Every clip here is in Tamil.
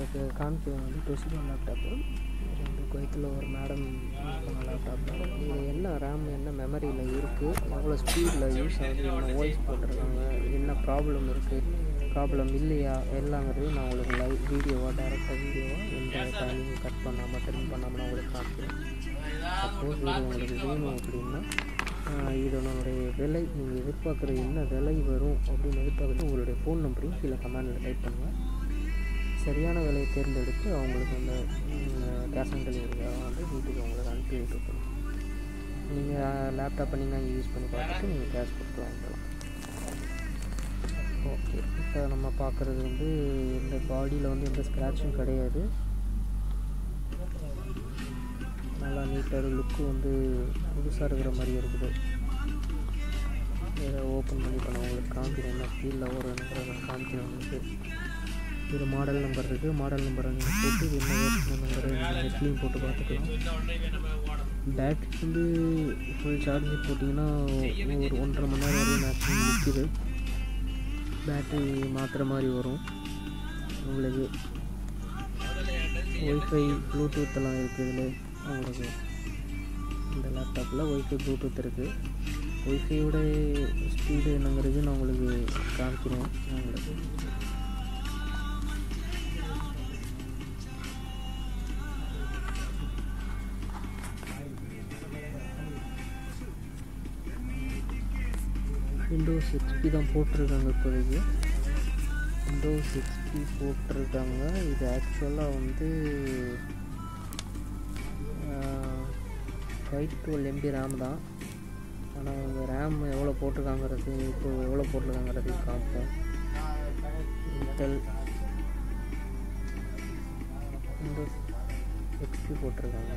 உங்களுக்கு காமிக்கிறது வந்து டொசிபோ லேப்டாப்பு இது வந்து குவைத்தில் ஒரு மேடம் யூஸ் பண்ண லேப்டாப் தான் இது என்ன ரேம் என்ன மெமரியில் இருக்குது எவ்வளோ ஸ்பீடில் யூஸ் ஆகுது என்ன வாய்ஸ் போட்டிருக்காங்க என்ன ப்ராப்ளம் இருக்குது ப்ராப்ளம் இல்லையா எல்லாங்கிறது நான் உங்களுக்கு லைவ் வீடியோவாக டேரெக்டாக வீடியோவாக எந்த டைமிங் கட் பண்ணாமல் ட்ரிம் பண்ணாமல் நான் உங்களுக்கு காமிக்கிறேன் சப்போஸ் இது உங்களுக்கு வேணும் அப்படின்னா ஆஹ் இதனுடைய விலை நீங்கள் எதிர்பார்க்குற என்ன விலை வரும் அப்படின்னு எதிர்பார்க்குறது உங்களுடைய ஃபோன் நம்பரையும் கீழே கமெண்டில் டைப் பண்ணுங்கள் சரியான விலையை தேர்ந்தெடுத்து அவங்களுக்கு அந்த கேஷ் ஆன் டெலிவரியாக வந்து வீட்டுக்கு உங்களுக்கு அனுப்பி விட்டுருக்கணும் நீங்கள் லேப்டாப்பை நீங்கள் அங்கே யூஸ் பண்ணி பார்த்துட்டு நீங்கள் கேஷ் கொடுத்து வாங்கிக்கலாம் ஓகே இப்போ நம்ம பார்க்குறது வந்து இந்த பாடியில் வந்து எந்த ஸ்க்ராட்சும் கிடையாது நல்லா நீட்டாக லுக்கு வந்து புதுசாக இருக்கிற மாதிரி இருக்குது இதை ஓப்பன் பண்ணி இப்போ நான் உங்களுக்கு காமிக்கிறேன் என்ன ஃபீலில் வரும்ன்றத நான் காமிக்கிறேன் உங்களுக்கு இது மாடல் நம்பர் இருக்குது மாடல் நம்பரை நீங்கள் போட்டு இது என்ன வேர்ஷன் நம்பர் நெட்லேயும் போட்டு பார்த்துக்கலாம் பேட்ரி வந்து ஃபுல் சார்ஜ் போட்டிங்கன்னா ஒரு ஒன்றரை மணி நேரம் வரையும் மேக்ஸிமம் நிற்கிது பேட்ரி மாற்றுற மாதிரி வரும் உங்களுக்கு ஒய்ஃபை ப்ளூடூத் எல்லாம் இருக்குது இதில் உங்களுக்கு இந்த லேப்டாப்பில் ஒய்ஃபை ப்ளூடூத் இருக்குது ஒய்ஃபையோட ஸ்பீடு என்னங்கிறது நான் உங்களுக்கு காமிக்கிறேன் நான் உங்களுக்கு விண்டோஸ் எக்ஸ்பி தான் போட்டிருக்காங்க இப்போதைக்கு விண்டோஸ் எக்ஸ்பி போட்டிருக்காங்க இது ஆக்சுவலாக வந்து ஃபைவ் டுவெல் எம்பி ரேம் தான் ஆனால் இந்த ரேம் எவ்வளோ போட்டிருக்காங்கிறது இப்போ எவ்வளோ போட்டிருக்காங்கிறது காமிப்போம் இன்டெல் விண்டோஸ் எக்ஸ்பி போட்டிருக்காங்க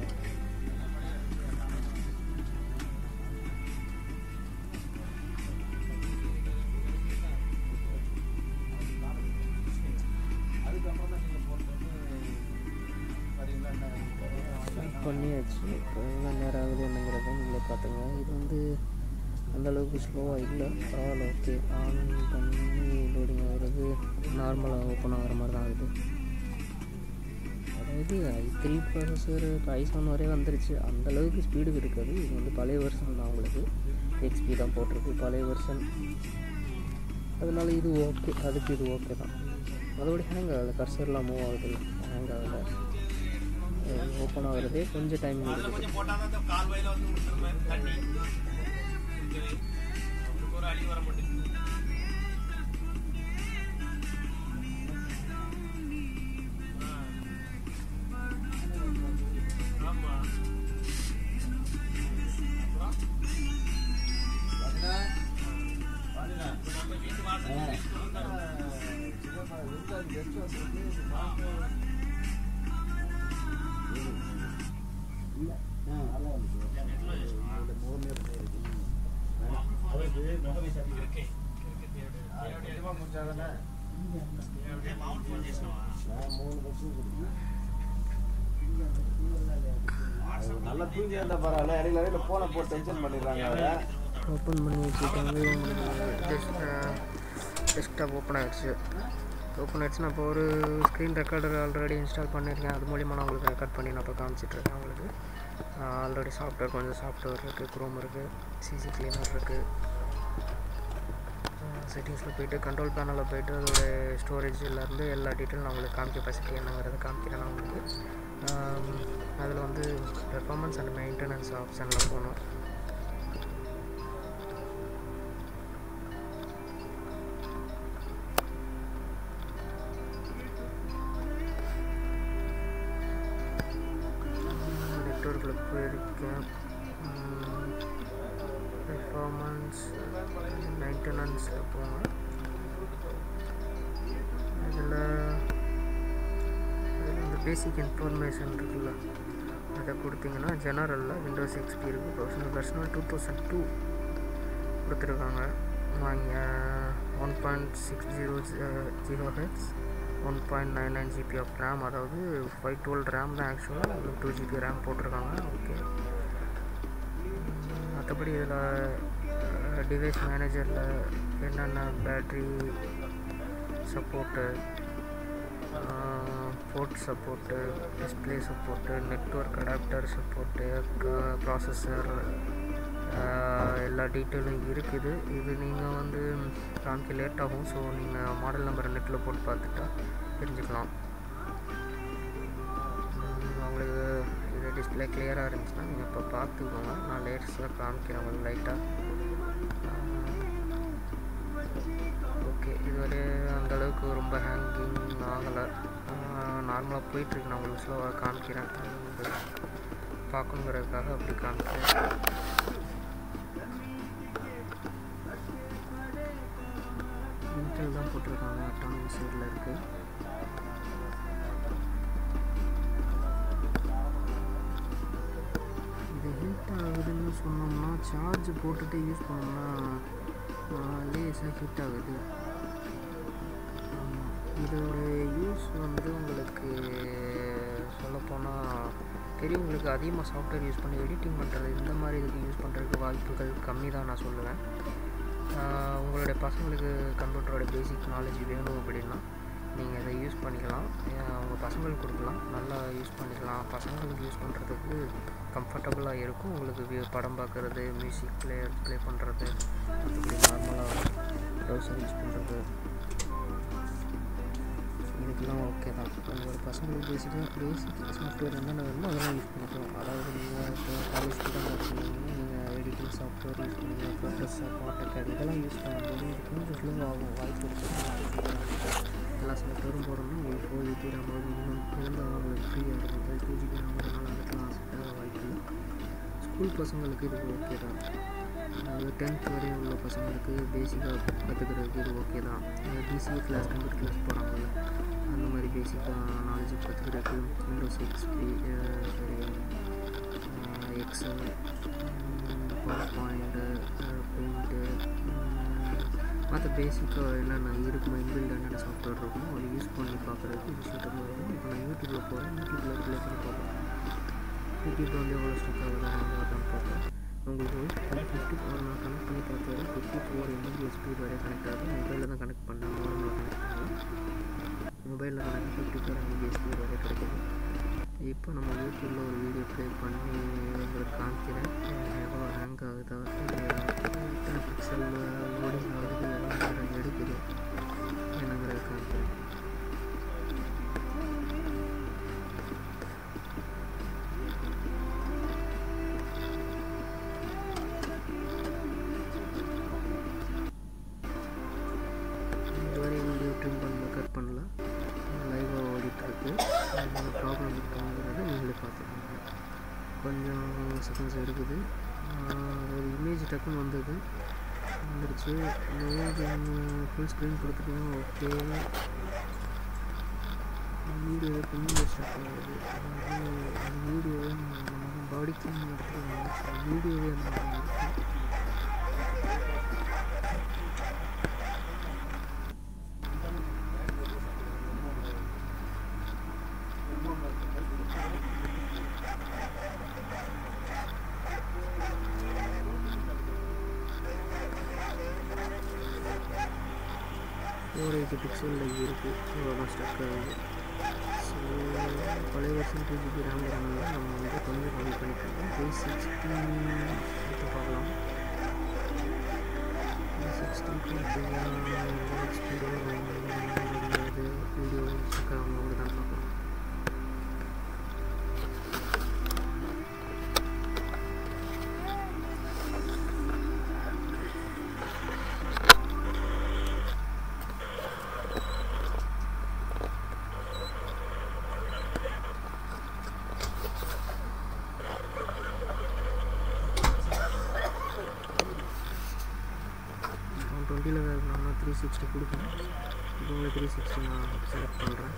பண்ணியாச்சு இப்போ என்ன நேரம் ஆகுது என்னங்கிறத நீங்களே பார்த்துங்க இது வந்து அந்த அளவுக்கு ஸ்லோவாக இல்லை பரவாயில்ல ஓகே ஆன் பண்ணி லோடிங் ஆகிறது நார்மலாக ஓப்பன் ஆகிற மாதிரி தான் ஆகுது அதாவது ஐ த்ரீ ப்ராசஸர் இப்போ ஐ செவன் வரையே வந்துருச்சு அந்த அளவுக்கு ஸ்பீடு இருக்காது இது வந்து பழைய வருஷன் தான் உங்களுக்கு எக்ஸ்பி தான் போட்டிருக்கு பழைய வருஷன் அதனால இது ஓகே அதுக்கு இது ஓகே தான் மற்றபடி ஹேங் ஆகலை கர்சர்லாம் மூவ் ஆகுது ஹேங் ஆகலை ஓப்பன் ஆகுறதே கொஞ்சம் டைம் எடுக்குது கொஞ்சம் போட்டாதான் அந்த கால்வாயில வந்து விட்டுற மாதிரி தண்ணி அவருக்கு ஒரு அடி வர மாட்டேங்குது ஆமா நம்ம வீட்டு வாசல் நல்லா தூங்கி இருந்தா பரவாயில்ல இடையில இடையில போனை போட்டு டென்ஷன் பண்ணிடுறாங்க அவரை ஓப்பன் பண்ணி வச்சுட்டாங்க டெஸ்க்டாப் ஓப்பன் ஆகிடுச்சு ஓப்பன் ஆகிடுச்சு நான் இப்போ ஒரு ஸ்க்ரீன் ரெக்கார்டர் ஆல்ரெடி இன்ஸ்டால் பண்ணியிருக்கேன் அது மூலிமா நான் உங்களுக்கு ரெக்கார்ட் பண்ணி நான் இப்போ காமிச்சிட்ருக்கேன் உங்களுக்கு ஆல்ரெடி சாஃப்ட்வேர் கொஞ்சம் சாஃப்ட்வேர் இருக்குது க்ரோம் இருக்குது சிசி கிளீனர் இருக்குது செட்டிங்ஸில் போயிட்டு கண்ட்ரோல் பேனலில் போயிட்டு அதோட ஸ்டோரேஜ்லேருந்து எல்லா டீட்டெயிலும் நான் உங்களுக்கு காமிக்க ஃபெசிலிட்டி என்னங்கிறத காமிக்கிறேன் நான் உங்களுக்கு அதில் வந்து பெர்ஃபார்மன்ஸ் அண்ட் மெயின்டெனன்ஸ் ஆப்ஷனில் போகணும் நெட்ஒர்க்கில் போயிருக்கேன் பெர்ஃபார்மன்ஸ் மெயின்டெனன்ஸில் போங்க இதில் இதில் இந்த பேசிக் இன்ஃபர்மேஷன் இருக்குல்ல அதை கொடுத்தீங்கன்னா ஜெனரலில் விண்டோஸ் எக்ஸ்பி இருக்குது personal personal two thousand two கொடுத்துருக்காங்க வாங்க one point six zero zero hertz one point nine nine GB of RAM அதாவது ஃபைவ் டுவெல் ரேம் தான் ஆக்சுவலாக டூ ஜிபி ரேம் போட்டிருக்காங்க ஓகே மற்றபடி இதில் டிவைஸ் மேனேஜரில் என்னென்ன battery support port support display support network adapter support processor எல்லா டீட்டெயிலும் இருக்குது இது நீங்கள் வந்து காமிக்க லேட் ஆகும் ஸோ நீங்கள் மாடல் நம்பர் நெட்டில் போட்டு பார்த்துட்டா தெரிஞ்சுக்கலாம் உம், உங்களுக்கு இது டிஸ்பிளே கிளியராக இருந்துச்சுன்னா நீங்கள் இப்போ பார்த்துக்கோங்க நான் லேட்டஸ்ட்டாக காமிக்கிறேன் உங்களுக்கு லைட்டாக ஓகே இதுவரை அந்த அளவுக்கு ரொம்ப ஹேங்கிங் ஆகலை நார்மலாக போயிட்டுருக்கு நான் உங்களுக்கு ஸ்லோவாக காமிக்கிறேன் அது உங்களுக்கு பார்க்கணுங்கிறதுக்காக அப்படி காமிக்கிறேன் இன்டெல் தான் போட்டிருக்காங்க அட்டானமஸ் சைடில் இருக்குது இது ஹீட் ஆகுதுன்னு சொன்னோம்னா சார்ஜ் போட்டுட்டு யூஸ் பண்ணோம்னா லேஸாக ஹீட் ஆகுது ஆமா. இதோட யூஸ் வந்து உங்களுக்கு சொல்லப்போனால் பெரியவங்களுக்கு அதிகமாக சாஃப்ட்வேர் யூஸ் பண்ணி எடிட்டிங் பண்ணுறது இந்த மாதிரி இதுக்கு யூஸ் பண்ணுறதுக்கு வாய்ப்புகள் கம்மி தான் நான் சொல்லுவேன் ஆஹ் உங்களுடைய பசங்களுக்கு கம்ப்யூட்டரோட பேசிக் நாலேஜ் வேணும் அப்படின்னா நீங்கள் இதை யூஸ் பண்ணிக்கலாம் ஆஹ் உங்க பசங்களுக்கு கொடுக்கலாம் நல்லா யூஸ் பண்ணிக்கலாம் பசங்களுக்கு யூஸ் பண்ணுறதுக்கு கம்ஃபர்டபுளாக இருக்கும் உங்களுக்கு வி- படம் பார்க்குறது மியூசிக் பிளேயர் ப்ளே பண்ணுறது அப்படி நார்மலாக ப்ரௌசர் யூஸ் பண்ணுறது இதுக்கெல்லாம் ஓகே தான் உங்களோட பசங்களுக்கு பேசிக்காக பேசிக் சாஃப்ட்வேர் என்னென்ன வேணுமோ அதெல்லாம் யூஸ் பண்ணிக்கலாம் அதாவது நீங்கள் இப்போ காலேஜ் ஸ்டூடெண்ட் இருக்கீங்கன்னா நீங்கள் எடிட்டிங் சாஃப்ட்வேர் யூஸ் பண்ணுவீங்க ஃபோட்டோஷாப் ஆட்டோகேட் இதெல்லாம் யூஸ் பண்ணும்போது இது கொஞ்சம் ஸ்லோ ஆகும் வாய்ப்பு இருக்குது எல்லா சாஃப்ட்வேரும் போடணும்னா உங்களுக்கு ஃபோர் ஜிபி ரேம் மினிமம் இருந்தால் உங்களுக்கு ஃப்ரீயாக இருக்கும் டூ ஜிபி ரேம் அதனால் அதுக்கெல்லாம் செட் ஆக வாய்ப்பு இல்லை ஸ்கூல் பசங்களுக்கு இது ஓகே தான் அதாவது டென்த் வரையும் உள்ள பசங்களுக்கு பேசிக்காக கற்றுக்கிறதுக்கு இது ஓகே தான் பிசிஏ கிளாஸ் கம்ப்யூட்டர் கிளாஸ் போகிறாங்கல்ல அந்த மாதிரி பேசிக்காக நாலேஜ் கற்றுக்கிறதுக்கு விண்டோஸ் எக்ஸ்பி சரி எக்ஸல் பவர் பாயிண்ட்டு பெயிண்ட்டு மற்ற பேசிக்காக என்னென்ன இருக்குமோ இன்பில்ட் என்னென்ன சாஃப்ட்வேர் இருக்குமோ அதை யூஸ் பண்ணி பார்க்குறதுக்கு இது சூட்டமாக இருக்கும் இப்போ நான் யூடியூப்பில் போகிறேன் யூடியூப்பில் ப்ளே பண்ணி பார்ப்பேன் யூடியூப்பில் வந்து எவ்வளோ ஸ்டக் ஆகுது ஆகுதான்னு பார்ப்பேன் உங்களுக்கு ஒன் ஃபிஃப்டி ஃபோர் நான் கனெக்ட் பண்ணி பார்த்தது ஃபிஃப்டி ஃபோர் எம்பிபிஎஸ் ஸ்பீட் வரை கனெக்ட் ஆகுது மொபைலில் தான் கனெக்ட் பண்ணேன் நார்மலாக கனெக்ட் பண்ணேன் மொபைலில் connect fifty four Mbps speed வரை கிடைக்குது இப்போ நம்ம யூடியூப்பில் ஒரு வீடியோ ப்ளே பண்ணி உங்களுக்கு காமிக்கிறேன் அஹ் எவ்வளோ ஹேங் ஆகுதா இல்லையா எத்தனை பிக்சல் லோடிங் ஆகுது எவ்வளோ நேரம் எடுக்குது என்னங்கிறத காமிக்கிறேன் இதுவரை வீடியோ ட்ரிம் பண்ணல கட் பண்ணல லைவாக ஓடிட்டுருக்கு ப்ராப்ளம் இருக்குங்கிறத நீங்களே பார்த்துக்கோங்க கொஞ்சம் செகண்ட்ஸ் எடுக்குது ஆஹ் ஒரு இமேஜ் டக்குன்னு வந்தது வந்துருச்சு இமேஜ் ஃபுல் ஸ்க்ரீன் கொடுத்துட்டீங்க ஓகே வீடியோ கொஞ்சம் ஸ்டார்ட் ஆகுது அதாவது வீடியோவே நம்ம பாடிக்கு எடுத்துருவாங்க வீடியோவே அந்த மாதிரி இருக்கு ஃபோர் எயிட்டி பிக்சலில் இருக்குது அவ்வளோதான் ஸ்டக் ஆகுது ஸோ பழைய வருஷம் டூ ஜிபி ரேம்ங்கிறனால நம்ம வந்து கொஞ்சம் கம்மி பண்ணிக்கலாம் த்ரீ சிக்ஸ்டி எடுத்து பார்க்கலாம் த்ரீ சிக்ஸ்டிக்கு ஸ்பீடு வீடியோ ஸ்டக் ஆகும் தான் பார்க்கலாம் நான் டுவெண்ட்டியில் தான் இருக்கேன் நான் த்ரீ சிக்ஸ்டி கொடுப்பேன் இப்போ உங்களுக்கு த்ரீ சிக்ஸ்டி நான் செலக்ட் பண்ணுறேன்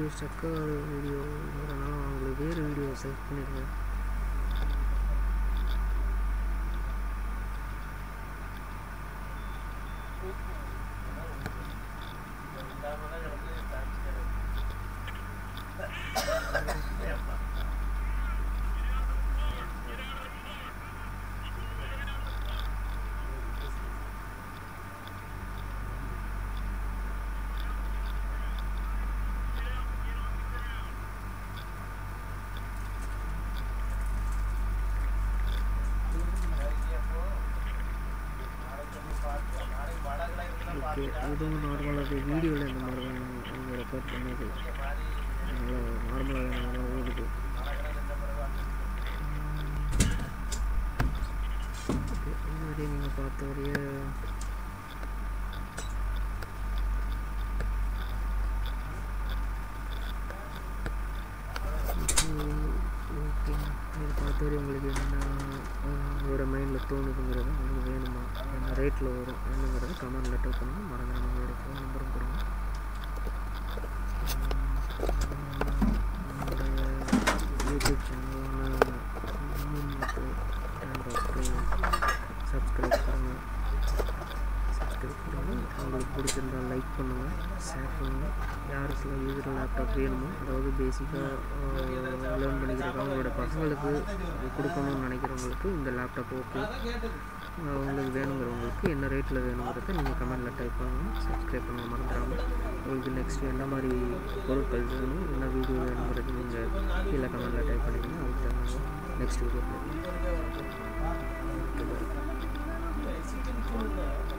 வீடியோ ஸ்டக்காக வீடியோ வரனால அவங்களுக்கு வேறு வீடியோ செலக்ட் பண்ணிடுவேன் ஓகே இதுவும் நார்மலாக வீடியோவில் இந்த மாதிரி தான் அவங்க ரெக்கார்ட் பண்ணது அதனால் நார்மலாக நல்லா ஓடுது ஓகே இது மாதிரி நீங்கள் பார்த்த வரைய ஓகே இது பார்த்த வரையும் உங்களுக்கு என்ன உங்களோட மைண்டில் தோணுதுங்கிறது உங்களுக்கு வேணுமா என்ன ரேட்டில் வரும் என்னங்கிறத கமெண்ட் லெட்டர் பண்ணுங்கள் மறந்துடாம உங்களோட ஃபோன் நம்பரும் கொடுங்க நம்மளுடைய யூடியூப் சேனலான சப்ஸ்கிரைப் பண்ணுங்கள் சப்ஸ்கிரைப் பண்ணுங்கள் உங்களுக்கு பிடிச்சிருந்தா லைக் பண்ணுங்கள் ஷேர் பண்ணுங்கள் யாருக்கெல்லாம் யூசர் லேப்டாப் வேணுமோ அதாவது பேசிக்காக லேர்ன் பண்ணிக்கிறதுக்கு அவங்களோட பசங்களுக்கு இது கொடுக்கணும்னு நினைக்கிறவங்களுக்கு இந்த லேப்டாப் ஓகே உங்களுக்கு வேணுங்கிறவங்களுக்கு என்ன ரேட்டில் வேணுங்கிறத நீங்கள் கமெண்டில் டைப் பண்ணுங்கள் சப்ஸ்கிரைப் பண்ண மறந்துடாமல் உங்களுக்கு நெக்ஸ்ட் என்ன மாதிரி பொருட்கள் வேணும் என்ன வீடியோ வேணுங்கிறது நீங்கள் கீழே கமெண்டில் டைப் பண்ணிக்கணும் அதுக்கு தகுந்த நெக்ஸ்ட் வீடியோ ஓகே பாய்